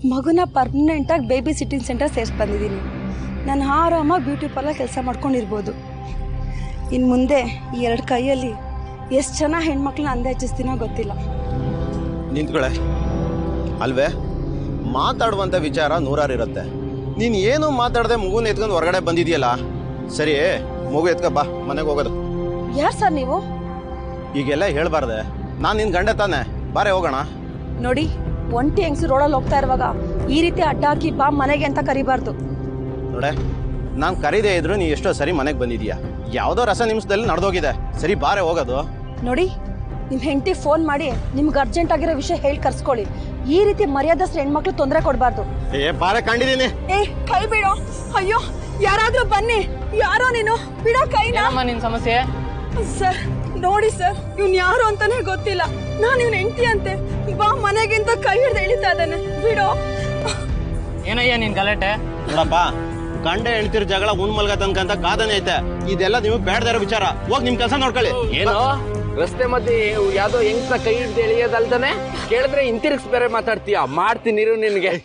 ಮಗುನ ಪರ್ಮನೆಂಟಾಗಿ baby sitting centre ಸೇರಿಸಿ ಬಂದಿದ್ದೀನಿ ನಾನು ಆರಾಮಾಗಿ ಬ್ಯೂಟಿ ಪಾರ್ಲರ್ ಕೆಲಸ ಮಾಡ್ಕೊಂಡಿರ್ಬೋದು ಇನ್ನು ಮುಂದೆ ಈ ಎರಡು ಕೈಯಲ್ಲಿ ಎಷ್ಟು ಜನ ಹೆಣ್ಮಕ್ಳನ್ನ ಅಂದೆ ಹಚ್ಚಿಸ್ತೀನೋ ಗೊತ್ತಿಲ್ಲ ನಿಂತ್ಕೊಳೆ ಅಲ್ವೇ ಮಾತಾಡುವಂಥ ವಿಚಾರ ನೂರಾರು ಇರುತ್ತೆ ನೀನು ಏನು ಮಾತಾಡದೆ ಮಗುನ ಎತ್ಕೊಂಡು ಹೊರಗಡೆ ಬಂದಿದೆಯಲ್ಲ ಸರಿ ಮಗು ಎತ್ಕ ಬಾ ಮನೆಗೆ ಹೋಗೋದು ಯಾರು ಸರ್ ನೀವು ಈಗೆಲ್ಲ ಹೇಳ್ಬಾರ್ದೆ ನಾನು ನಿನ್ನ ಗಂಡ ತಾನೆ ಬಾರೆ ಹೋಗೋಣ ನೋಡಿ ಒಂಟಿ ಹೆಂಗಸು ರೋಡಲ್ಲಿ ಹೋಗ್ತಾ ಇರುವಾಗ ಈ ರೀತಿ ಅಡ್ಡ ಹಾಕಿ ಬಾ ಮನೆಗೆ ಅಂತ ಕರಿಬಾರ್ದು ನೋಡೆ ನಾನು ಕರೀದೇ ಇದ್ರು ನೀ ಎಷ್ಟೋ ಸರಿ ಮನೆಗೆ ಬಂದಿದೀಯಾ ಯಾವುದೋ ರಸ ನಿಮಿಷದಲ್ಲಿ ನಡೆದೋಗಿದೆ ಸರಿ ಬಾರೆ ಹೋಗೋದು ನೋಡಿ ನಿಮ್ಮ ಹೆಂಡತಿ ಫೋನ್ ಮಾಡಿ ನಿಮ್ಗೆ ಅರ್ಜೆಂಟ್ ಆಗಿರೋ ವಿಷಯ ಹೇಳಿ ಕರ್ಸ್ಕೊಳ್ಳಿ ಈ ರೀತಿ ಮರ್ಯಾದಸ್ರ ಹೆಣ್ಮಕ್ಳು ತೊಂದರೆ ಕೊಡಬಾರ್ದು ಏ ಬಾರೆ ಕಂಡಿದ್ದೀನಿ ಏ ಕೈ ಬಿಡೋ ಅಯ್ಯೋ ಯಾರಾದ್ರೂ ಬನ್ನಿ ಯಾರೋ ನೀನು ಬಿಡೋ ಕೈನ ಏನಮ್ಮ ನಿನ್ ಸಮಸ್ಯೆ ಸರ್ ನೋಡಿ ಸರ್ ಇವ್ನ್ ಯಾರು ಅಂತಾನೆ ಗೊತ್ತಿಲ್ಲ ನಾನು ಇವ್ನ ಹೆಂಡತಿ ಅಂತೆ ಬಾ ಮನೆಗಿಂತ ಕೈ ಹಿಡ್ದು ಎಳಿತಾ ಇದ್ದಾನೆ ಬಿಡೋ ಏನಯ್ಯ ನಿನ್ ಗಲಾಟೆ ನೋಡಪ್ಪ ಗಂಡ ಹೆಣ್ತಿರ್ ಜಗಳ ಉಣ್ ಮಲ್ಗ ತನಕಂತ ಕಾದನೆ ಐತೆ ಇದೆಲ್ಲ ನೀವು ಬೇಡದೇ ಇರೋ ವಿಚಾರ ಹೋಗಿ ನಿಮ್ ಕೆಲಸ ನೋಡ್ಕೊಳ್ಳಿ ಏನು ರಸ್ತೆ ಮಧ್ಯೆ ಯಾವ್ದೋ ಹೆಂಗ್ಸ ಕೈ ಹಿಡ್ದು ಎಳೆಯೋದಲ್ದಾನೆ ಕೇಳಿದ್ರೆ ಹಿಂತಿರುಗಿಸ್ ಬೇರೆ ಮಾತಾಡ್ತೀಯ ಮಾಡ್ತೀನಿ ಇರು ನಿನ್ಗೆ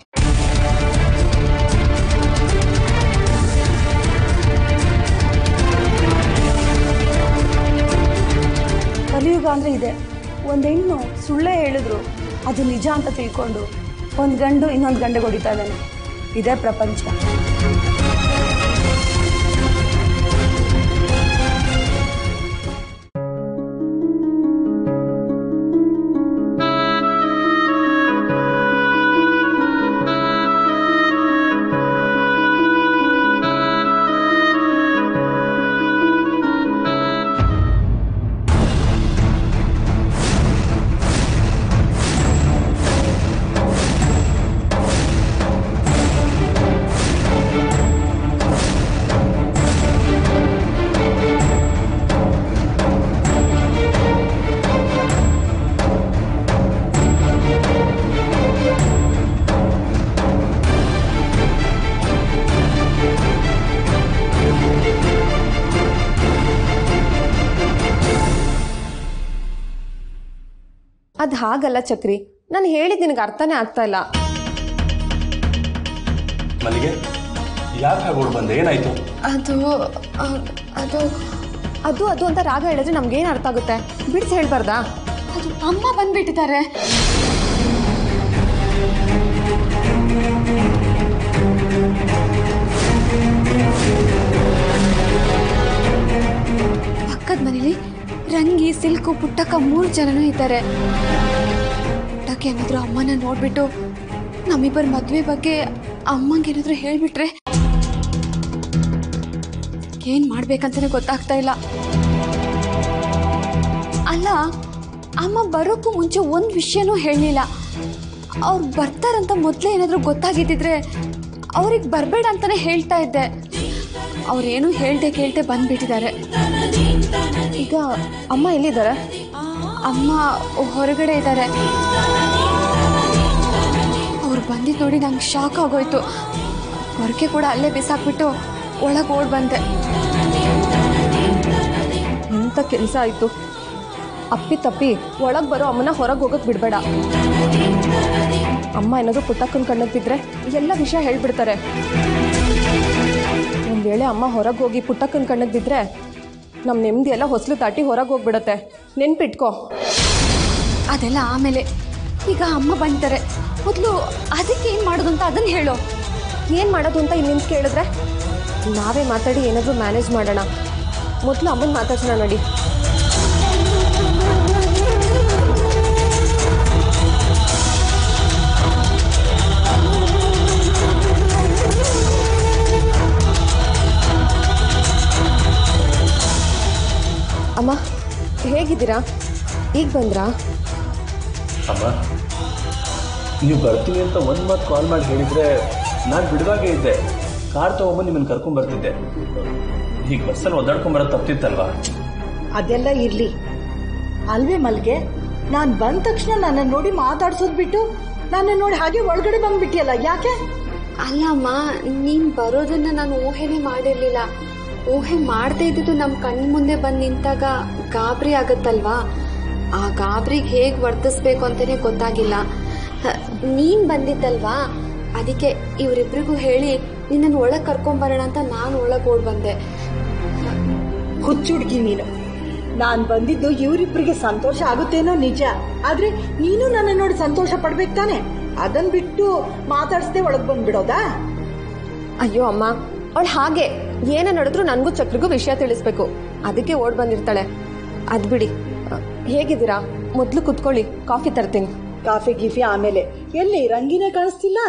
ಕಲಿಯುಗ ಅಂದ್ರೆ ಇದೆ ಒಂದ್ ಹೆಣ್ಣು ಸುಳ್ಳೇ ಹೇಳಿದ್ರು ಅದು ನಿಜ ಅಂತ ತಿಳ್ಕೊಂಡು ಒಂದ್ ಗಂಡು ಇನ್ನೊಂದು ಗಂಡು ಹೊಡಿತಾ ಇದ್ದಾನೆ ಇದೇ ಪ್ರಪಂಚ ಅದು ಹಾಗಲ್ಲ ಚಕ್ರಿ ನಾನು ಹೇಳಿದ ನಿನಗೆ ಅರ್ಥನೇ ಆಗ್ತಾ ಇಲ್ಲ ಮಲ್ಲಿಗೆ ಯಾಕೆ ಹಾಗೆ ಓಡ್ ಬಂದೆ ಏನಾಯ್ತು ಅದು ಆ- ಅದು ಅದು ಅದು ಅಂತ ರಾಗ ಹೇಳಿದ್ರೆ ನಮ್ಗೇನು ಅರ್ಥ ಆಗುತ್ತೆ ಬಿಡ್ಸಿ ಹೇಳ್ಬಾರ್ದಾ ಅದು ಅಮ್ಮ ಬಂದ್ಬಿಟ್ಟಿದ್ದಾರೆ ಪಕ್ಕದ ಮನೇಲಿ ರಂಗಿ ಸಿಲ್ಕು ಪುಟ್ಟಕ್ಕ ಮೂರು ಜನನೂ ಇದ್ದಾರೆ ಪುಟ್ಟಕ್ಕೆ ಏನಾದ್ರು ಅಮ್ಮನ ನೋಡ್ಬಿಟ್ಟು ನಮ್ಮಿಬ್ಬರ ಮದುವೆ ಬಗ್ಗೆ ಅಮ್ಮಂಗೆ ಏನಾದ್ರು ಹೇಳ್ಬಿಟ್ರೆ ಏನ್ ಮಾಡ್ಬೇಕಂತಾನೆ ಗೊತ್ತಾಗ್ತಾ ಇಲ್ಲ ಅಲ್ಲ ಅಮ್ಮ ಬರೋಕ್ಕೂ ಮುಂಚೆ ಒಂದು ವಿಷಯನೂ ಹೇಳಲಿಲ್ಲ ಅವ್ರು ಬರ್ತಾರಂತ ಮೊದಲೇ ಏನಾದರೂ ಗೊತ್ತಾಗಿದ್ದಿದ್ರೆ ಅವ್ರಿಗೆ ಬರಬೇಡ ಅಂತಾನೆ ಹೇಳ್ತಾ ಇದ್ದೆ ಅವ್ರೇನು ಹೇಳ್ದೆ ಕೇಳ್ದೆ ಬಂದ್ಬಿಟ್ಟಿದ್ದಾರೆ ಈಗ ಅಮ್ಮ ಎಲ್ಲಿದ್ದಾರೆ ಅಮ್ಮ ಹೊರಗಡೆ ಇದ್ದಾರೆ ಅವ್ರು ಬಂದಿದ್ದು ನೋಡಿ ನಂಗೆ ಶಾಕ್ ಆಗೋಯ್ತು ಹೊರಗೆ ಕೂಡ ಅಲ್ಲೇ ಬಿಸಾಕ್ಬಿಟ್ಟು ಒಳಗೆ ಓಡ್ ಬಂದೆ ಎಂಥ ಕೆಲಸ ಆಯಿತು ಅಪ್ಪಿ ತಪ್ಪಿ ಒಳಗೆ ಬರೋ ಅಮ್ಮನ ಹೊರಗೆ ಹೋಗೋಕೆ ಬಿಡಬೇಡ ಅಮ್ಮ ಏನಾದರೂ ಪುಟ್ಟಕ್ಕನ ಕಣ್ಣಿಗೆ ಬಿದ್ದರೆ ಎಲ್ಲ ವಿಷಯ ಹೇಳ್ಬಿಡ್ತಾರೆ ಒಂದು ವೇಳೆ ಅಮ್ಮ ಹೊರಗೆ ಹೋಗಿ ಪುಟ್ಟಕ್ಕನ ಕಣ್ಣಿಗೆ ಬಿದ್ದರೆ ನಮ್ಮ ನೆಮ್ಮದಿ ಎಲ್ಲ ಹೊಸಲು ದಾಟಿ ಹೊರಗೆ ಹೋಗ್ಬಿಡತ್ತೆ ನೆನ್ಪಿಟ್ಕೋ ಅದೆಲ್ಲ ಆಮೇಲೆ ಈಗ ಅಮ್ಮ ಬಂತಾರೆ ಮೊದಲು ಅದಕ್ಕೆ ಏನು ಮಾಡೋದು ಅಂತ ಅದನ್ನು ಹೇಳು ಏನು ಮಾಡೋದು ಅಂತ ಇನ್ನಿಂದ ಕೇಳಿದ್ರೆ ನಾವೇ ಮಾತಾಡಿ ಏನಾದರೂ ಮ್ಯಾನೇಜ್ ಮಾಡೋಣ ಮೊದಲು ಅಮ್ಮನ ಮಾತಾಡ್ಸೋಣ ನೋಡಿ ಅಮ್ಮ ಹೇಗಿದ್ದೀರಾ ಈಗ ಬಂದ್ರಾ ಅಮ್ಮ ನೀವು ಬರ್ತೀನಿ ಅಂತ ಒಂದು ಮಾತು ಕಾಲ್ ಮಾಡಿ ಹೇಳಿದರೆ ನಾನು ಬಿಡುವಾಗೇ ಇದ್ದೆ ಕಾರ್ ತೊಗೊಂಬಂದು ನಿಮ್ಮನ್ನು ಕರ್ಕೊಂಬರ್ತಿದ್ದೆ ಈಗ ಬಸ್ಸಲ್ಲಿ ಒದ್ದಾಡ್ಕೊಂಬರೋದು ತಪ್ತಿತ್ತಲ್ವಾ ಅದೆಲ್ಲ ಇರ್ಲಿ ಅಲ್ವೇ ಮಲ್ಗೆ ನಾನು ಬಂದ ತಕ್ಷಣ ನನ್ನ ನೋಡಿ ಮಾತಾಡ್ಸೋದ್ ಬಿಟ್ಟು ನನ್ನ ನೋಡಿ ಹಾಗೆ ಒಳಗಡೆ ಬಂದ್ಬಿಟ್ಟಿಯಲ್ಲ ಯಾಕೆ ಅಲ್ಲಮ್ಮ ನೀನು ಬರೋದನ್ನ ನಾನು ಊಹೆನೇ ಮಾಡಿರಲಿಲ್ಲ ಊಹೆ ಮಾಡದೇ ಇದ್ದಿದ್ದು ನಮ್ಮ ಕಣ್ಣು ಮುಂದೆ ಬಂದು ನಿಂತಾಗ ಗಾಬರಿ ಆಗುತ್ತಲ್ವಾ ಆ ಗಾಬರಿಗೆ ಹೇಗೆ ವರ್ತಿಸ್ಬೇಕು ಅಂತಲೇ ಗೊತ್ತಾಗಿಲ್ಲ ನೀನು ಬಂದಿದ್ದಲ್ವಾ ಅದಕ್ಕೆ ಇವರಿಬ್ರಿಗೂ ಹೇಳಿ ನಿನ್ನನ್ನು ಒಳಗೆ ಕರ್ಕೊಂಬರೋಣ ಅಂತ ನಾನು ಒಳಗೆ ಓಡ್ ಬಂದೆ ಹುಚ್ಚುಡ್ಗಿ ನೀನು ನಾನ್ ಬಂದಿದ್ದು ಇವರಿಬ್ಬರಿಗೆ ಸಂತೋಷ ಆಗುತ್ತೇನೋ ನಿಜ ಆದ್ರೆ ನೀನು ನನ್ನ ನೋಡಿ ಸಂತೋಷ ಪಡ್ಬೇಕು ತಾನೆ ಅದನ್ ಬಿಟ್ಟು ಮಾತಾಡ್ಸದೆ ಒಳಗ್ ಬಂದ್ಬಿಡೋದಾ ಅಯ್ಯೋ ಅಮ್ಮ ಅವಳು ಹಾಗೆ ಏನೇ ನಡೆದ್ರು ನನಗೂ ಚಕ್ರಿಗೂ ವಿಷಯ ತಿಳಿಸ್ಬೇಕು ಅದಕ್ಕೆ ಓಡ್ ಬಂದಿರ್ತಾಳೆ ಅದ್ ಬಿಡಿ ಅ, ಹೇಗಿದ್ದೀರಾ ಮೊದಲು ಕುತ್ಕೊಳ್ಳಿ ಕಾಫಿ ತರ್ತೀನಿ ಕಾಫಿ ಗೀಫಿ ಆಮೇಲೆ ಎಲ್ಲಿ ರಂಗಿನೇ ಕಾಣಿಸ್ತಿಲ್ಲ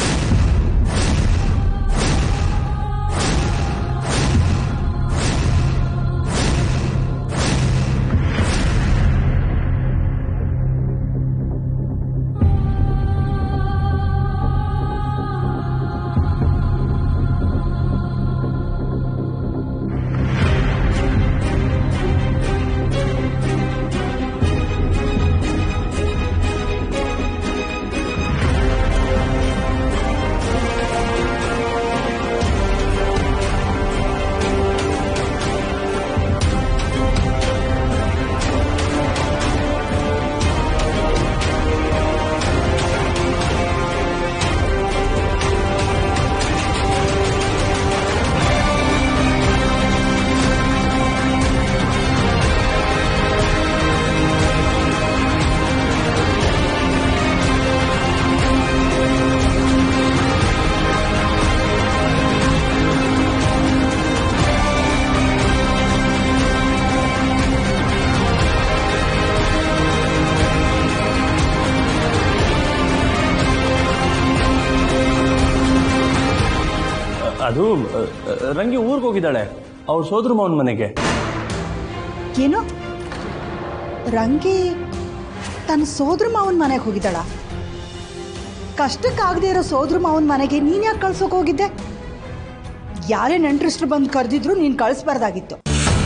ಅದು ಅ, ಅ, ರಂಗಿ ಊರಿಗೆ ಹೋಗಿದ್ದಾಳೆ ಅವ್ರ ಸೋದ್ರ ಮಾವನ ಮನೆಗೆ ಏನು ರಂಗಿ ತನ್ನ ಸೋದ್ರ ಮಾವನ ಮನೆಗೆ ಹೋಗಿದ್ದಾಳ ಕಷ್ಟಕ್ಕಾಗದೇ ಇರೋ ಸೋದ್ರ ಮಾವನ ಮನೆಗೆ ನೀನ್ ಯಾಕೆ ಕಳ್ಸೋಕೆ ಹೋಗಿದ್ದೆ ಯಾರೇ ನೆಂಟ್ರಿಸ್ಟ್ರು ಬಂದು ಕರೆದಿದ್ರು ನೀನು ಕಳಿಸ್ಬಾರ್ದಾಗಿತ್ತು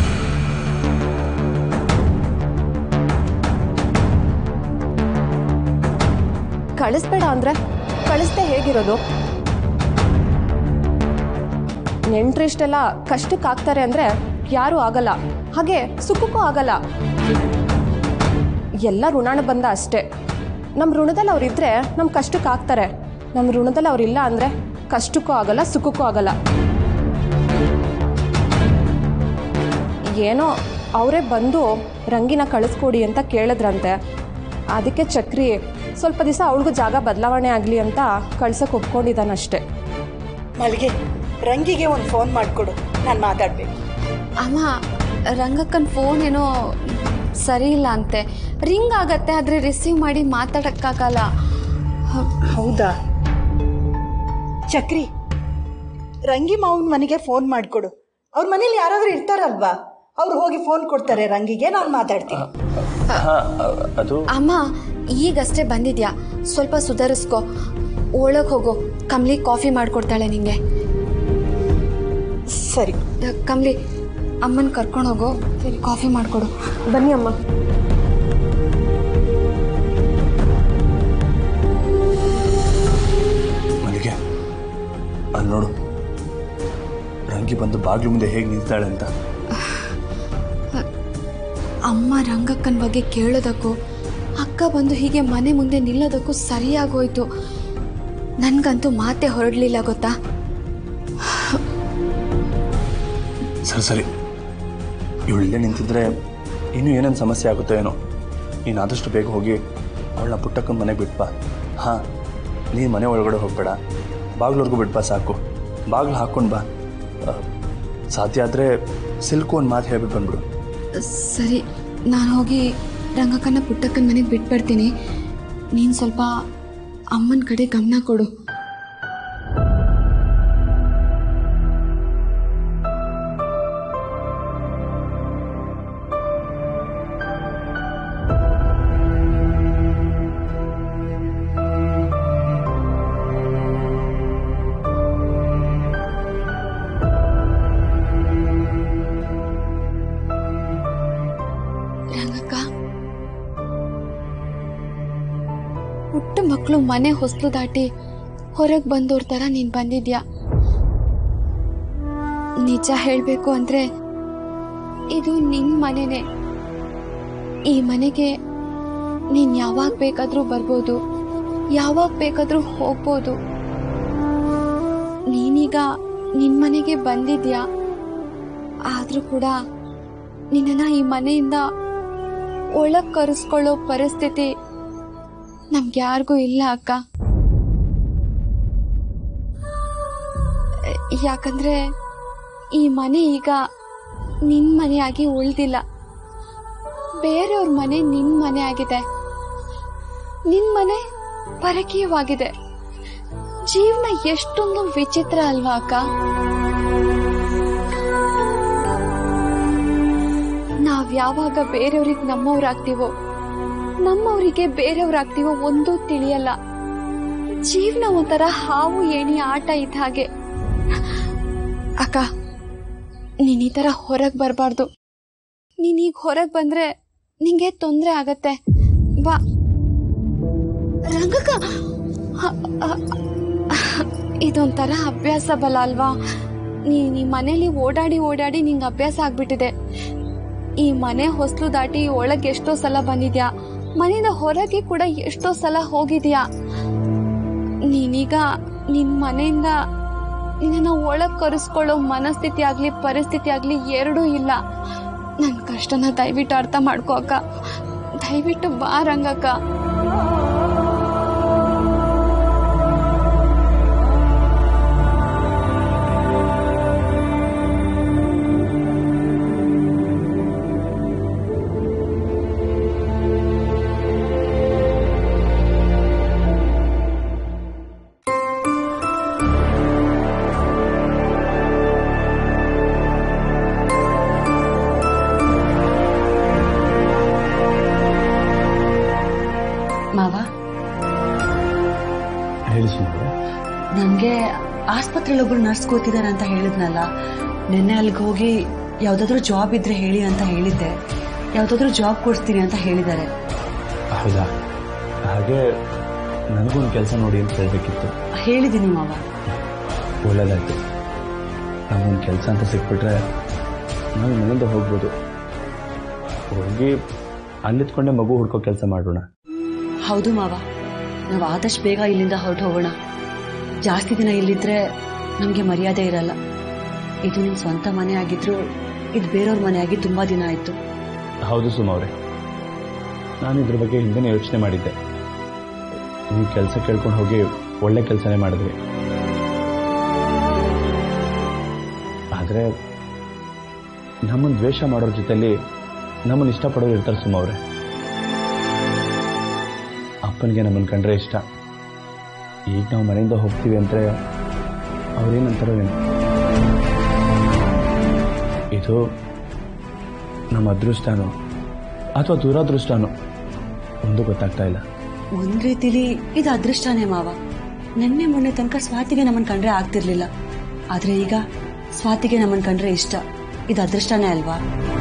ಕಳಿಸ್ಬೇಡ ಅಂದ್ರೆ ಕಳಿಸ್ದೆ ಹೇಗಿರೋದು ನೆಂಟ್ರಿಷ್ಟೆಲ್ಲ ಕಷ್ಟಕ್ಕೆ ಆಗ್ತಾರೆ ಅಂದ್ರೆ ಯಾರೂ ಆಗಲ್ಲ ಹಾಗೆ ಸುಖಕ್ಕೂ ಆಗಲ್ಲ ಎಲ್ಲ ಋಣಾಣ ಬಂದ ಅಷ್ಟೇ ನಮ್ಮ ಋಣದಲ್ಲಿ ಅವರಿದ್ರೆ ನಮ್ಮ ಕಷ್ಟಕ್ಕೆ ಆಗ್ತಾರೆ ನಮ್ಮ ಋಣದಲ್ಲಿ ಅವರಿಲ್ಲ ಅಂದರೆ ಕಷ್ಟಕ್ಕೂ ಆಗಲ್ಲ ಸುಖಕ್ಕೂ ಆಗಲ್ಲ ಏನೋ ಅವರೇ ಬಂದು ರಂಗಿನ ಕಳಿಸ್ಕೊಡಿ ಅಂತ ಕೇಳಿದ್ರಂತೆ ಅದಕ್ಕೆ ಚಕ್ರಿ ಸ್ವಲ್ಪ ದಿವಸ ಅವಳಿಗೂ ಜಾಗ ಬದಲಾವಣೆ ಆಗಲಿ ಅಂತ ಕಳ್ಸಕ್ಕೆ ಒಪ್ಕೊಂಡಿದ್ದಾನಷ್ಟೇ ಮಲ್ಗೆ ರಂಗಿಗೆ ಒಂದು ಫೋನ್ ಮಾಡಿಕೊಡು ನಾನು ಮಾತಾಡ್ಬೇಕು ಅಮ್ಮ ರಂಗಕ್ಕನ ಫೋನ್ ಏನೋ ಸರಿ ಇಲ್ಲ ಅಂತೆ ರಿಂಗ್ ಆಗತ್ತೆ ಆದರೆ ರಿಸೀವ್ ಮಾಡಿ ಮಾತಾಡೋಕ್ಕಾಗಲ್ಲ ಹೌದಾ ಚಕ್ರಿ ರಂಗಿ ಮಾವನ ಮನೆಗೆ ಫೋನ್ ಮಾಡಿಕೊಡು ಅವ್ರ ಮನೇಲಿ ಯಾರಾದ್ರೂ ಇರ್ತಾರಲ್ವಾ ಅವ್ರು ಹೋಗಿ ಫೋನ್ ಕೊಡ್ತಾರೆ ರಂಗಿಗೆ ನಾನು ಮಾತಾಡ್ತೀನಿ ಹಾ ಅ, ಅದು ಅಮ್ಮ ಈಗಷ್ಟೇ ಬಂದಿದ್ಯಾ ಸ್ವಲ್ಪ ಸುಧಾರಿಸ್ಕೊ ಒಳಗೆ ಹೋಗು ಕಮ್ಲಿ ಕಾಫಿ ಮಾಡಿಕೊಡ್ತಾಳೆ ನಿಂಗೆ ಸರಿ ದ- ಕಮ್ಲಿ ಅಮ್ಮನ ಕರ್ಕೊಂಡು ಹೋಗು ಕಾಫಿ ಮಾಡಿಕೊಡು ಬನ್ನಿ ಅಮ್ಮ ಮಲ್ಲಿಗೆ ಅಲ್ಲಿ ನೋಡು ರಂಗಿ ಬಂದು ಬಾಗಿಲು ಮುಂದೆ ಹೇಗೆ ನಿಲ್ತಾಳೆ ಅಂತ ಅಮ್ಮ ರಂಗಕ್ಕನ ಬಗ್ಗೆ ಕೇಳೋದಕ್ಕೂ ಅಕ್ಕ ಬಂದು ಹೀಗೆ ಮನೆ ಮುಂದೆ ನಿಲ್ಲೋದಕ್ಕೂ ಸರಿಯಾಗೋಯ್ತು ನನಗಂತೂ ಮಾತೆ ಹೊರಡಲಿಲ್ಲ ಗೊತ್ತಾ ಸರಿ ಸರಿ ಇವಳಿಲ್ಲೇ ನಿಂತಿದ್ರೆ ಇನ್ನೂ ಏನೇನು ಸಮಸ್ಯೆ ಆಗುತ್ತೋ ಏನೋ ನೀನು ಆದಷ್ಟು ಬೇಗ ಹೋಗಿ ಅವಳನ್ನ ಪುಟ್ಟಕ್ಕನ ಮನೆಗೆ ಬಿಟ್ಬಾ ಹಾಂ ನೀನು ಮನೆ ಒಳಗಡೆ ಹೋಗಬೇಡ ಬಾಗ್ಲವರೆಗೂ ಬಿಟ್ಬಾ ಸಾಕು ಬಾಗಿಲು ಹಾಕ್ಕೊಂಡು ಬಾ ಆ, ಸಾಧ್ಯ ಆದರೆ ಸಿಲ್ಕು ಒಂದು ಮಾತು ಹೇಳ್ಬಿಟ್ಟು ಬಂದ್ಬಿಡು ಸರಿ ನಾನು ಹೋಗಿ ರಂಗಕ್ಕನ ಪುಟ್ಟಕ್ಕನ ಮನೆಗೆ ಬಿಟ್ಬಿಡ್ತೀನಿ ನೀನು ಸ್ವಲ್ಪ ಅಮ್ಮನ ಕಡೆ ಗಮನ ಕೊಡು ರಂಗಕ್ಕ ಪುಟ್ಟ ಮಕ್ಕಳು ಮನೆ ಹೊಸ್ಲು ದಾಟಿ ಹೊರಗೆ ಬಂದೋರ್ ಥರ ನೀನು ಬಂದಿದ್ಯಾ ನಿಜ ಹೇಳಬೇಕು ಅಂದರೆ ಇದು ನಿನ್ನ ಮನೆನೇ ಈ ಮನೆಗೆ ನೀನು ಯಾವಾಗ ಬೇಕಾದರೂ ಬರ್ಬೋದು ಯಾವಾಗ ಬೇಕಾದರೂ ಹೋಗ್ಬೋದು ನೀನೀಗ ನಿನ್ನ ಮನೆಗೆ ಬಂದಿದ್ಯಾ ಆದರೂ ಕೂಡ ನಿನ್ನನ್ನು ಈ ಮನೆಯಿಂದ ಒಳಗೆ ಕರೆಸ್ಕೊಳ್ಳೋ ಪರಿಸ್ಥಿತಿ ನಮ್ಗೆ ಯಾರಿಗೂ ಇಲ್ಲ ಅಕ್ಕ ಯಾಕಂದ್ರೆ ಈ ಮನೆ ಈಗ ನಿನ್ನ ಮನೆಯಾಗಿ ಉಳ್ದಿಲ್ಲ ಬೇರೆಯವ್ರ ಮನೆ ನಿನ್ನ ಮನೆ ಆಗಿದೆ ನಿನ್ನ ಮನೆ ಪರಕೀಯವಾಗಿದೆ ಜೀವನ ಎಷ್ಟೊಂದು ವಿಚಿತ್ರ ಅಲ್ವಾ ಅಕ್ಕ ನಾವ್ ಯಾವಾಗ ಬೇರೆಯವ್ರಿಗೆ ನಮ್ಮವ್ರಾಗ್ತೀವೋ ನಮ್ಮವರಿಗೆ ಬೇರೆಯವ್ರಾಗ್ತೀವೋ ಒಂದೂ ತಿಳಿಯಲ್ಲ ಜೀವನ ಒಂಥರ ಹಾವು ಏಣಿ ಆಟ ಇದ್ದ ಹಾಗೆ ಅಕ್ಕ ನೀನ್ ಈ ತರ ಹೊರಗ್ ಬರಬಾರ್ದು ನೀನ್ ಈಗ ಹೊರಗ್ ಬಂದ್ರೆ ನಿಂಗೆ ತೊಂದ್ರೆ ಆಗತ್ತೆ ಬಾ ರಂಗಕ್ಕ ಹ- ಹ- ಇದೊಂಥರ ಅಭ್ಯಾಸ ಬಲ ಅಲ್ವಾ ನೀ ಈ ಮನೇಲಿ ಓಡಾಡಿ ಓಡಾಡಿ ನಿಂಗೆ ಅಭ್ಯಾಸ ಆಗ್ಬಿಟ್ಟಿದೆ ಈ ಮನೆ ಹೊಸ್ಲು ದಾಟಿ ಒಳಗೆ ಎಷ್ಟೋ ಸಲ ಬಂದಿದ್ಯಾ ಮನೆಯಿಂದ ಹೊರಗೆ ಕೂಡ ಎಷ್ಟೋ ಸಲ ಹೋಗಿದ್ಯಾ ನೀನೀಗ ನಿನ್ ಮನೆಯಿಂದ ನಿನ್ನ ಒಳಗ್ ಕರೆಸ್ಕೊಳ್ಳೋ ಮನಸ್ಥಿತಿ ಆಗ್ಲಿ ಪರಿಸ್ಥಿತಿ ಆಗ್ಲಿ ಎರಡೂ ಇಲ್ಲ ನನ್ನ ಕಷ್ಟನ ದಯವಿಟ್ಟು ಅರ್ಥ ಮಾಡ್ಕೋ ಅಕ್ಕ ದಯವಿಟ್ಟು ಬಾ ರಂಗಕ್ಕ ಮಾವ ಹೇಳಿ ಸುಮ್ಮನೆ ನನಗೆ ಆಸ್ಪತ್ರೆಯಲ್ಲಿ ಒಬ್ರು ನರ್ಸ್ ಕೂತಿದ್ದಾರೆ ಅಂತ ಹೇಳಿದ್ನಲ್ಲ ನಿನ್ನೆ ಅಲ್ಲಿಗೆ ಹೋಗಿ ಯಾವ್ದಾದ್ರು ಜಾಬ್ ಇದ್ರೆ ಹೇಳಿ ಅಂತ ಹೇಳಿದ್ದೆ ಯಾವ್ದಾದ್ರು ಜಾಬ್ ಕೊಡ್ತೀನಿ ಅಂತ ಹೇಳಿದ್ದಾರೆ ಹೌದಾ ಹಾಗೆ ನನಗೊಂದು ಕೆಲಸ ನೋಡಿ ಅಂತ ಹೇಳಬೇಕಿತ್ತು ಹೇಳಿದ್ದೀನಿ ಮಾವ ಒಳ್ಳೇದಾಯ್ತು ನಮಗೊಂದು ಕೆಲಸ ಅಂತ ಸಿಕ್ಬಿಟ್ರೆ ನಾವು ಮನೆಯಿಂದ ಹೋಗ್ಬೋದು ಹೋಗಿ ಅಲ್ಲಿತ್ಕೊಂಡೆ ಮಗು ಹುಡ್ಕೋ ಕೆಲಸ ಮಾಡೋಣ ಹೌದು ಮಾವ ನಾವು ಆದಷ್ಟು ಬೇಗ ಇಲ್ಲಿಂದ ಹೊರಟು ಹೋಗೋಣ ಜಾಸ್ತಿ ದಿನ ಇಲ್ಲಿದ್ರೆ ನಮಗೆ ಮರ್ಯಾದೆ ಇರಲ್ಲ ಇದು ನಿಮ್ಮ ಸ್ವಂತ ಮನೆ ಆಗಿದ್ರು ಇದು ಬೇರೆಯವ್ರ ಮನೆ ಆಗಿ ತುಂಬಾ ದಿನ ಆಯ್ತು ಹೌದು ಸುಮ ಅವರೇ ನಾನು ಇದ್ರ ಬಗ್ಗೆ ಹಿಂದೆನೇ ಯೋಚನೆ ಮಾಡಿದ್ದೆ ನೀವು ಕೆಲಸ ಕೇಳ್ಕೊಂಡು ಹೋಗಿ ಒಳ್ಳೆ ಕೆಲಸನೇ ಮಾಡಿದ್ರಿ ಆದರೆ ನಮ್ಮನ್ನು ದ್ವೇಷ ಮಾಡೋರ ಜೊತೆಲಿ ನಮ್ಮನ್ನು ಇಷ್ಟಪಡೋರು ಇರ್ತಾರೆ ಸುಮ ಅವರೇ ಅಪ್ಪನಿಗೆ ನಮ್ಮನ್ನು ಕಂಡ್ರೆ ಇಷ್ಟ ಈಗ ನಾವು ಮನೆಯಿಂದ ಹೋಗ್ತೀವಿ ಅಂದರೆ ಅವ್ರೇನಂತಾರೋ ಏನೋ ಇದು ನಮ್ಮ ಅದೃಷ್ಟನೋ ಅಥವಾ ದುರಾದೃಷ್ಟನೋ ಒಂದು ಗೊತ್ತಾಗ್ತಾ ಇಲ್ಲ ಒಂದ್ ರೀತಿಲಿ ಇದು ಅದೃಷ್ಟನೇ ಮಾವ ನಿನ್ನೆ ಮೊನ್ನೆ ತನಕ ಸ್ವಾತಿಗೆ ನಮ್ಮನ್ ಕಂಡ್ರೆ ಆಗ್ತಿರ್ಲಿಲ್ಲ ಆದ್ರೆ ಈಗ ಸ್ವಾತಿಗೆ ನಮ್ಮನ್ ಕಂಡ್ರೆ ಇಷ್ಟ ಇದು ಅದೃಷ್ಟನೇ ಅಲ್ವಾ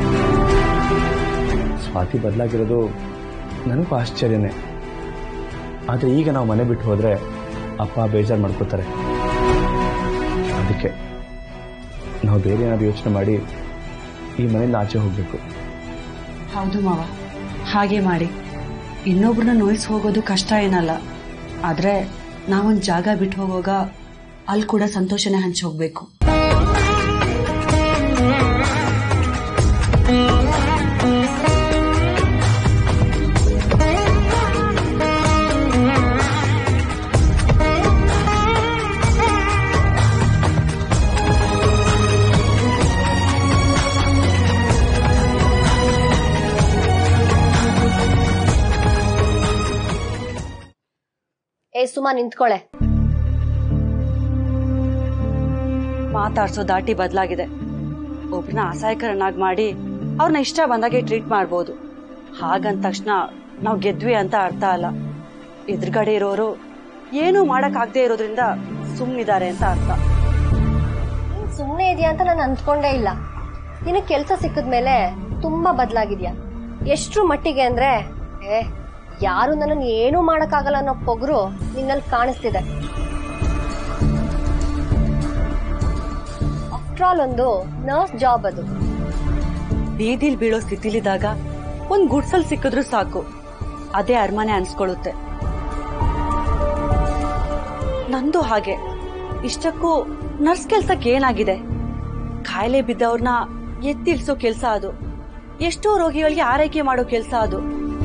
ಸ್ವಾತಿ ಬದಲಾಗಿರೋದು ನನಗೂ ಆಶ್ಚರ್ಯನೇ ಆದರೆ ಈಗ ನಾವು ಮನೆ ಬಿಟ್ಟು ಹೋದರೆ ಅಪ್ಪ ಬೇಜಾರು ಮಾಡ್ಕೋತಾರೆ ಅದಕ್ಕೆ ನಾವು ಬೇರೆ ಏನಾದ್ರು ಯೋಚನೆ ಮಾಡಿ ಈ ಮನೆಯಿಂದ ಆಚೆ ಹೋಗಬೇಕು ಹೌದು ಮಾವ ಹಾಗೆ ಮಾಡಿ ಇನ್ನೊಬ್ರನ್ನ ನೋಯಿಸಿ ಹೋಗೋದು ಕಷ್ಟ ಏನಲ್ಲ ಆದ್ರೆ ನಾವೊಂದ್ ಜಾಗ ಬಿಟ್ಟು ಹೋಗುವಾಗ ಅಲ್ಲಿ ಕೂಡ ಸಂತೋಷನೇ ಹಂಚಿ ಹೋಗ್ಬೇಕು ಏ ಸುಮಾ ನಿಂತ್ಕೊಳೆ ಮಾತಾಡ್ಸೋ ದಾಟಿ ಬದಲಾಗಿದೆ ಒಬ್ರನ್ನ ಅಸಹಾಯಕರನ್ನಾಗಿ ಮಾಡಿ ಅವ್ರನ್ನ ಇಷ್ಟ ಬಂದಾಗೆ ಟ್ರೀಟ್ ಮಾಡ್ಬೋದು ಹಾಗಂದ ತಕ್ಷಣ ನಾವು ಗೆದ್ವಿ ಅಂತ ಅರ್ಥ ಅಲ್ಲ ಎದುರುಗಡೆ ಇರೋರು ಏನೂ ಮಾಡಕ್ಕಾಗದೇ ಇರೋದ್ರಿಂದ ಸುಮ್ಮನಿದ್ದಾರೆ ಅಂತ ಅರ್ಥ ನೀನ್ ಸುಮ್ನೆ ಇದೆಯಾ ಅಂತ ನಾನು ಅಂದ್ಕೊಂಡೇ ಇಲ್ಲ ನಿನಗೆ ಕೆಲಸ ಸಿಕ್ಕಿದ್ಮೇಲೆ ತುಂಬಾ ಬದಲಾಗಿದ್ಯಾ ಎಷ್ಟ್ರ ಮಟ್ಟಿಗೆ ಅಂದ್ರೆ ಏ ಯಾರು ನನ್ನನ್ನು ಏನೂ ಮಾಡಕ್ಕಾಗಲ್ಲ ಅನ್ನೋ ಪೊಗರು ನಿನ್ನಲ್ಲಿ ಕಾಣಿಸ್ತಿದೆ ಆಫ್ಟರ್ ಆಲ್ ಒಂದು ನರ್ಸ್ ಜಾಬ್ ಅದು ಬೀದಿಲ್ ಬೀಳೋ ಸ್ಥಿತಿಲಿದ್ದಾಗ ಒಂದ್ ಗುಡ್ಸಲ್ ಸಿಕ್ಕಿದ್ರು ಸಾಕು ಅದೇ ಅರಮನೆ ಅನ್ಸ್ಕೊಳ್ಳುತ್ತೆ ನಂದು ಹಾಗೆ ಇಷ್ಟಕ್ಕೂ ನರ್ಸ್ ಕೆಲ್ಸಕ್ಕೆ ಏನಾಗಿದೆ ಕಾಯಿಲೆ ಬಿದ್ದವ್ರನ್ನ ಎತ್ತಿಳ್ಸೋ ಕೆಲ್ಸ ಅದು ಎಷ್ಟೋ ರೋಗಿಗಳಿಗೆ ಆರೈಕೆ ಮಾಡೋ ಕೆಲ್ಸ ಅದು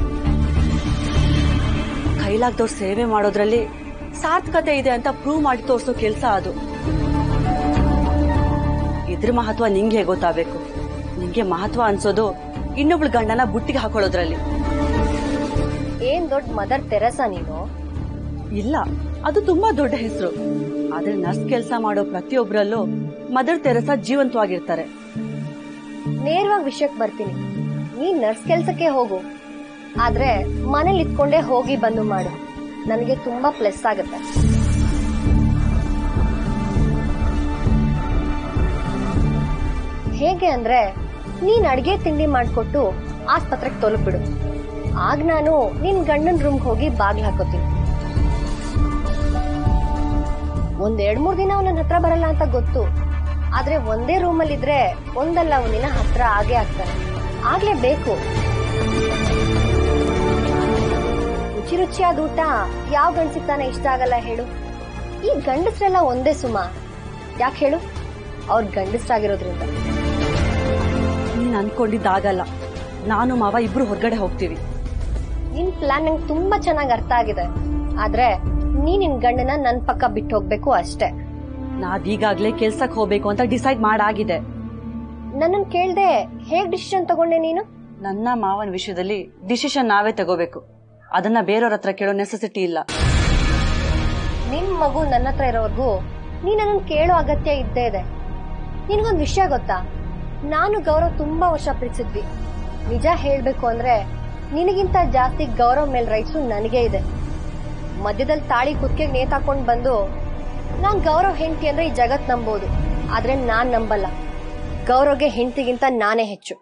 ಕೈಲಾಗ್ದವ್ರ ಸೇವೆ ಮಾಡೋದ್ರಲ್ಲಿ ಸಾರ್ಥಕತೆ ಇದೆ ಅಂತ ಪ್ರೂವ್ ಮಾಡಿ ತೋರ್ಸೋ ಕೆಲ್ಸ ಅದು ಇದ್ರ ಮಹತ್ವ ನಿಂಗೆ ಹೇಗ್ ಗೊತ್ತಾಗಬೇಕು ನಿಂಗೆ ಮಹತ್ವ ಅನ್ಸೋದು ಇನ್ನೊಬ್ಳ ಗಂಡನ ಬುಟ್ಟಿಗೆ ಹಾಕೊಳ್ಳೋದ್ರಲ್ಲಿ ಏನ್ ದೊಡ್ಡ ಮದರ್ ತೆರಸಾ ನೀನು ಇಲ್ಲ ಅದು ತುಂಬಾ ದೊಡ್ಡ ಹೆಸರು ಆದ್ರೆ ನರ್ಸ್ ಕೆಲಸ ಮಾಡೋ ಪ್ರತಿಯೊಬ್ಬರಲ್ಲೂ ಮದರ್ ತೆರಸ ಜೀವಂತವಾಗಿರ್ತಾರೆ ನೇರವಾಗಿ ವಿಷಯಕ್ಕೆ ಬರ್ತೀನಿ ನೀನ್ ನರ್ಸ್ ಕೆಲ್ಸಕ್ಕೆ ಹೋಗು ಆದ್ರೆ ಮನೇಲಿ ಇತ್ಕೊಂಡೇ ಹೋಗಿ ಬಂದು ಮಾಡು ನನಗೆ ತುಂಬಾ ಪ್ಲಸ್ ಆಗುತ್ತೆ ಹೇಗೆ ಅಂದ್ರೆ ನೀನ್ ಅಡ್ಗೆ ತಿಂಡಿ ಮಾಡ್ಕೊಟ್ಟು ಆಸ್ಪತ್ರೆಗೆ ತಲುಪಿಡು ಆಗ ನಾನು ನಿನ್ ಗಂಡನ್ ರೂಮ್ಗೆ ಹೋಗಿ ಬಾಗ್ಲು ಹಾಕೋತೀನಿ ಒಂದ್ ಎರಡ್ ಮೂರ್ ದಿನ ಅವನ ಹತ್ರ ಬರಲ್ಲ ಅಂತ ಗೊತ್ತು ಆದ್ರೆ ಒಂದೇ ರೂಮಲ್ಲಿ ಇದ್ರೆ ಒಂದಲ್ಲ ಒಂದಿನ ಹತ್ರ ಆಗೇ ಆಗ್ತಾನೆ ಆಗ್ಲೇ ಬೇಕು ರುಚಿ ರುಚಿಯಾದ ಊಟ ಯಾವ ಗಂಡಸಿಗೆ ತಾನೇ ಇಷ್ಟ ಆಗಲ್ಲ ಹೇಳು ಈ ಗಂಡಸ್ರೆಲ್ಲ ಒಂದೇ ಸುಮ ಯಾಕೆ ಹೇಳು ಅವ್ರ ಗಂಡಸ್ರಾಗಿರೋದ್ರಿಂದ ನೀನ್ ಅನ್ಕೊಂಡಿದ್ದಾಗಲ್ಲ ನಾನು ಮಾವ ಇಬ್ರು ಹೊರಗಡೆ ಹೋಗ್ತೀವಿ ನಿನ್ ಪ್ಲಾನ್ ನಂಗೆ ತುಂಬಾ ಚೆನ್ನಾಗಿ ಅರ್ಥ ಆಗಿದೆ ಆದ್ರೆ ನೀ ನಿನ್ ಗಂಡನ ನನ್ ಪಕ್ಕ ಬಿಟ್ಟು ಹೋಗ್ಬೇಕು ಅಷ್ಟೇ ನಾವೀಗಾಗ್ಲೇ ಕೆಲ್ಸಕ್ ಹೋಗ್ಬೇಕು ಅಂತ ಡಿಸೈಡ್ ಮಾಡಾಗಿದೆ ನನ್ನನ್ ಕೇಳ್ದೆ ಹೇಗ್ ಡಿಸಿಷನ್ ತಗೊಂಡೆ ನೀನು ನನ್ನ ಮಾವನ ವಿಷಯದಲ್ಲಿ ಡಿಸಿಷನ್ ನಾವೇ ತಗೋಬೇಕು ಅದನ್ನ ಬೇರೆಯವ್ರ ಹತ್ರ ಕೇಳೋ ನೆಸೆಸಿಟಿ ಇಲ್ಲ ನಿನ್ ಮಗು ನನ್ನ ಹತ್ರ ಇರೋವರೆಗೂ ನೀ ನನ್ನ ಕೇಳೋ ಅಗತ್ಯ ಇದ್ದೇ ಇದೆ ನಿನ್ಗೊಂದ್ ವಿಷಯ ಗೊತ್ತಾ ನಾನು ಗೌರವ್ ತುಂಬಾ ವರ್ಷ ಪ್ರೀತಿಸಿದ್ವಿ ನಿಜ ಹೇಳ್ಬೇಕು ಅಂದ್ರೆ ನಿನಗಿಂತ ಜಾಸ್ತಿ ಗೌರವ್ ಮೇಲ್ ರೈಟ್ಸು ನನಗೆ ಇದೆ ಮಧ್ಯದಲ್ಲಿ ತಾಳಿ ಕುತ್ತಿಗೆ ನೇತಾಕೊಂಡ್ ಬಂದು ನಾನ್ ಗೌರವ್ ಹೆಂಡತಿ ಅಂದ್ರೆ ಈ ಜಗತ್ ನಂಬೋದು ಆದ್ರೆ ನಾನ್ ನಂಬಲ್ಲ ಗೌರವ್ಗೆ ಹೆಂಡತಿಗಿಂತ ನಾನೇ ಹೆಚ್ಚು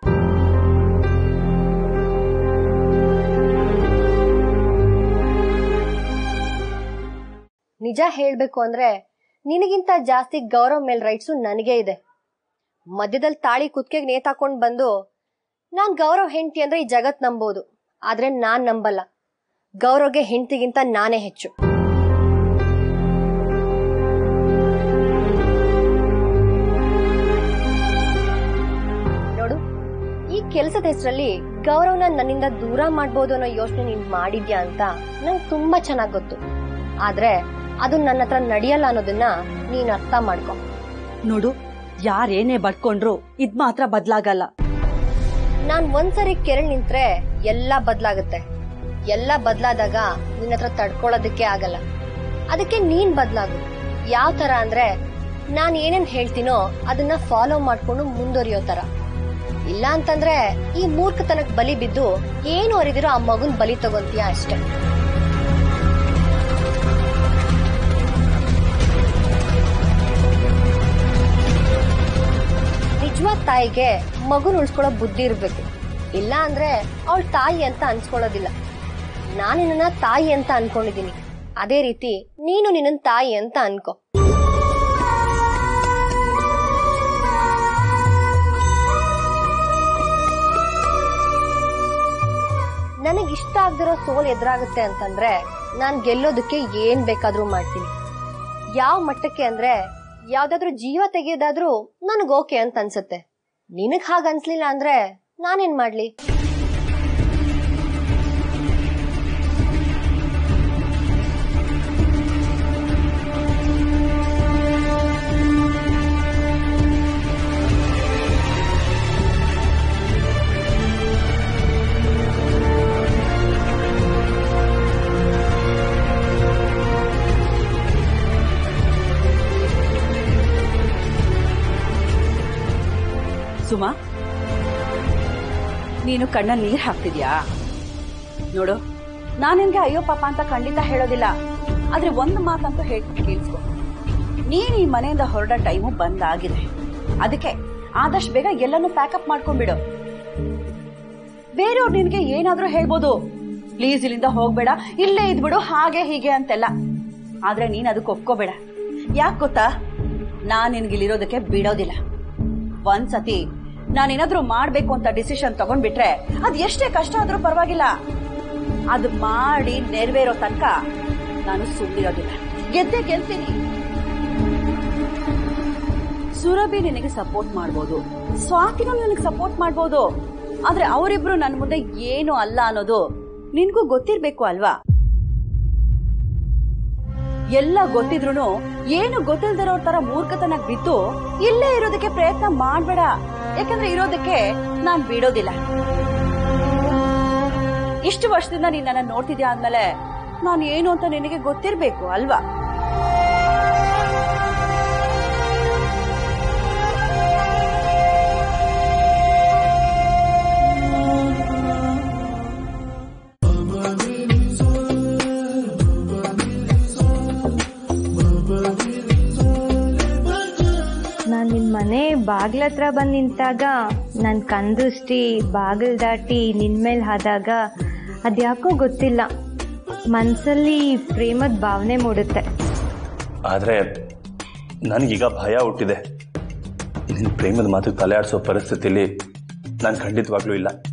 ನಿಜ ಹೇಳ್ಬೇಕು ಅಂದ್ರೆ ನಿನಗಿಂತ ಜಾಸ್ತಿ ಗೌರವ್ ಮೇಲ್ ರೈಟ್ಸು ನನಗೆ ಇದೆ ಮಧ್ಯದಲ್ಲಿ ತಾಳಿ ಕುತ್ತಿಗೆ ನೇತಾಕೊಂಡ್ ಬಂದು ನಾನ್ ಗೌರವ್ ಹೆಂಡತಿ ಅಂದ್ರೆ ಈ ಜಗತ್ ನಂಬೋದು ಆದ್ರೆ ನಾನ್ ನಂಬಲ್ಲ ಗೌರವ್ಗೆ ಹೆಂಡತಿಗಿಂತ ನಾನೇ ಹೆಚ್ಚು ನೋಡು ಈ ಕೆಲಸದ ಹೆಸರಲ್ಲಿ ಗೌರವ್ನ ನನ್ನಿಂದ ದೂರ ಮಾಡ್ಬೋದು ಅನ್ನೋ ಯೋಚನೆ ನೀನ್ ಮಾಡಿದ್ಯಾ ಅಂತ ನಂಗೆ ತುಂಬಾ ಚೆನ್ನಾಗ್ ಗೊತ್ತು ಆದ್ರೆ ಅದು ನನ್ನ ಹತ್ರ ನಡೆಯಲ್ಲ ಅನ್ನೋದನ್ನ ನೀನ್ ಅರ್ಥ ಮಾಡ್ಕೊ ನೋಡು ಯಾರೇನೇ ಬಡ್ಕೊಂಡ್ರು ಇದ್ ಮಾತ್ರ ಬದ್ಲಾಗಲ್ಲ ನಾನ್ ಒಂದ್ಸರಿ ಕೆರಳ್ ನಿಂತ್ರೆ ಎಲ್ಲ ಬದ್ಲಾಗುತ್ತೆ ಎಲ್ಲ ಬದ್ಲಾದಾಗ ನಿನ್ನ ಹತ್ರ ತಡ್ಕೊಳ್ಳೋದಕ್ಕೆ ಆಗಲ್ಲ ಅದಕ್ಕೆ ನೀನ್ ಬದ್ಲಾಗು ಯಾವ ತರ ಅಂದ್ರೆ ನಾನ್ ಏನೇನ್ ಹೇಳ್ತೀನೋ ಅದನ್ನ ಫಾಲೋ ಮಾಡ್ಕೊಂಡು ಮುಂದುವರಿಯೋ ತರ ಇಲ್ಲ ಅಂತಂದ್ರೆ ಈ ಮೂರ್ಖತನಕ್ ಬಲಿ ಬಿದ್ದು ಏನು ಅರಿದಿರೋ ಆ ಮಗುನ್ ಬಲಿ ತಗೊಂತೀಯ ಅಷ್ಟೇ ನಿಜವಾದ ತಾಯಿಗೆ ಮಗುನ ಉಳ್ಸ್ಕೊಳ್ಳೋ ಬುದ್ಧಿ ಇರ್ಬೇಕು ಇಲ್ಲ ಅಂದ್ರೆ ಅವಳ ತಾಯಿ ಅಂತ ಅನ್ಸ್ಕೊಳ್ಳೋದಿಲ್ಲ ನಾನು ನಿನ್ನ ತಾಯಿ ಅಂತ ಅನ್ಕೊಂಡಿದೀನಿ ಅದೇ ರೀತಿ ನೀನು ನಿನ್ನ ತಾಯಿ ಅಂತ ಅನ್ಕೋ ನನಗಿಷ್ಟ ಆಗದಿರೋ ಸೋಲ್ ಎದುರಾಗುತ್ತೆ ಅಂತಂದ್ರೆ ನಾನ್ ಗೆಲ್ಲೋದಕ್ಕೆ ಏನ್ ಬೇಕಾದ್ರೂ ಮಾಡ್ತೀನಿ ಯಾವ ಮಟ್ಟಕ್ಕೆ ಅಂದ್ರೆ ಯಾವ್ದಾದ್ರೂ ಜೀವ ತೆಗೆಯೋದಾದ್ರೂ ನನಗ್ ಓಕೆ ಅಂತ ಅನ್ಸುತ್ತೆ ನಿನಗ್ ಹಾಗ ಅನ್ಸ್ಲಿಲ್ಲ ಅಂದ್ರೆ ನಾನೇನ್ ಮಾಡ್ಲಿ ಸುಮಾ ನೀನು ಕಣ್ಣಲ್ಲಿ ನೀರ್ ಹಾಕ್ತಿದ್ಯಾ ನೋಡು ನಾನ್ ನಿನ್ಗೆ ಅಯ್ಯೋ ಪಾಪ ಅಂತ ಖಂಡಿತ ಹೇಳೋದಿಲ್ಲ ಆದ್ರೆ ಒಂದು ಮಾತಂತೂ ಹೇಳ್ತೀನಿ ಕೇಳಿಸ್ಕೊ ನೀನ್ ಈ ಮನೆಯಿಂದ ಹೊರಡೋ ಟೈಮು ಬಂದಾಗಿದೆ ಅದಕ್ಕೆ ಆದಷ್ಟು ಬೇಗ ಎಲ್ಲನೂ ಪ್ಯಾಕಪ್ ಮಾಡ್ಕೊಂಡ್ಬಿಡು ಬೇರೆಯವ್ರು ನಿನ್ಗೆ ಏನಾದ್ರೂ ಹೇಳ್ಬೋದು ಪ್ಲೀಸ್ ಇಲ್ಲಿಂದ ಹೋಗ್ಬೇಡ ಇಲ್ಲೇ ಇದ್ಬಿಡು ಹಾಗೆ ಹೀಗೆ ಅಂತೆಲ್ಲ ಆದ್ರೆ ನೀನ್ ಅದಕ್ಕೆ ಒಪ್ಕೋಬೇಡ ಯಾಕೆ ಗೊತ್ತಾ ನಾನ್ ನಿನ್ಗೆ ಇಲ್ಲಿರೋದಕ್ಕೆ ಬಿಡೋದಿಲ್ಲ ಒಂದ್ಸತಿ ನಾನೇನಾದ್ರೂ ಮಾಡ್ಬೇಕು ಅಂತ ಡಿಸಿಷನ್ ತಗೊಂಡ್ಬಿಟ್ರೆ ಅದ್ ಎಷ್ಟೇ ಕಷ್ಟ ಆದ್ರೂ ಪರವಾಗಿಲ್ಲ ಅದು ಮಾಡಿ ನೆರವೇರೋ ತನಕ ನಾನು ಸುಮ್ಮನಿರೋದಿಲ್ಲ ಗೆದ್ದೆ ಗೆಲ್ತೀನಿ ಸುರಭಿ ನಿನಗೆ ಸಪೋರ್ಟ್ ಮಾಡ್ಬೋದು ಸ್ವಾತಿನೂ ನಿನಗೆ ಸಪೋರ್ಟ್ ಮಾಡ್ಬೋದು ಆದ್ರೆ ಅವರಿಬ್ರು ನನ್ ಮುಂದೆ ಏನು ಅಲ್ಲ ಅನ್ನೋದು ನಿನ್ಗೂ ಗೊತ್ತಿರ್ಬೇಕು ಅಲ್ವಾ ಎಲ್ಲ ಗೊತ್ತಿದ್ರು ಏನು ಗೊತ್ತಿಲ್ದಿರೋರ್ ತರ ಮೂರ್ಖತನಾಗ್ ಬಿದ್ದು ಇಲ್ಲೇ ಇರೋದಕ್ಕೆ ಪ್ರಯತ್ನ ಮಾಡ್ಬೇಡ ಯಾಕಂದ್ರೆ ಇರೋದಕ್ಕೆ ನಾನ್ ಬಿಡೋದಿಲ್ಲ ಇಷ್ಟು ವರ್ಷದಿಂದ ನೀನ್ ನನ್ನ ನೋಡ್ತಿದ್ಯಾ ಅಂದ್ಮೇಲೆ ನಾನು ಏನು ಅಂತ ನಿನಗೆ ಗೊತ್ತಿರ್ಬೇಕು ಅಲ್ವಾ ನಾನು ನಿಮ್ಮ ಮನೆ ಬಾಗ್ಲ ಹತ್ರ ಬಂದು ನಿಂತಾಗ ನನ್ನ ಕಣ್ದೃಷ್ಟಿ ಬಾಗಿಲು ದಾಟಿ ನಿನ್ ಮೇಲೆ ಆದಾಗ ಅದ್ಯಾಕೋ ಗೊತ್ತಿಲ್ಲ ಮನಸ್ಸಲ್ಲಿ ಪ್ರೇಮದ ಭಾವನೆ ಮೂಡುತ್ತೆ ಆದರೆ ನನಗೀಗ ಭಯ ಹುಟ್ಟಿದೆ ನಿನ್ನ ಪ್ರೇಮದ ಮಾತು ತಲೆ ಆಡಿಸೋ ಪರಿಸ್ಥಿತಿಲಿ ನಾನು ಖಂಡಿತವಾಗ್ಲೂ ಇಲ್ಲ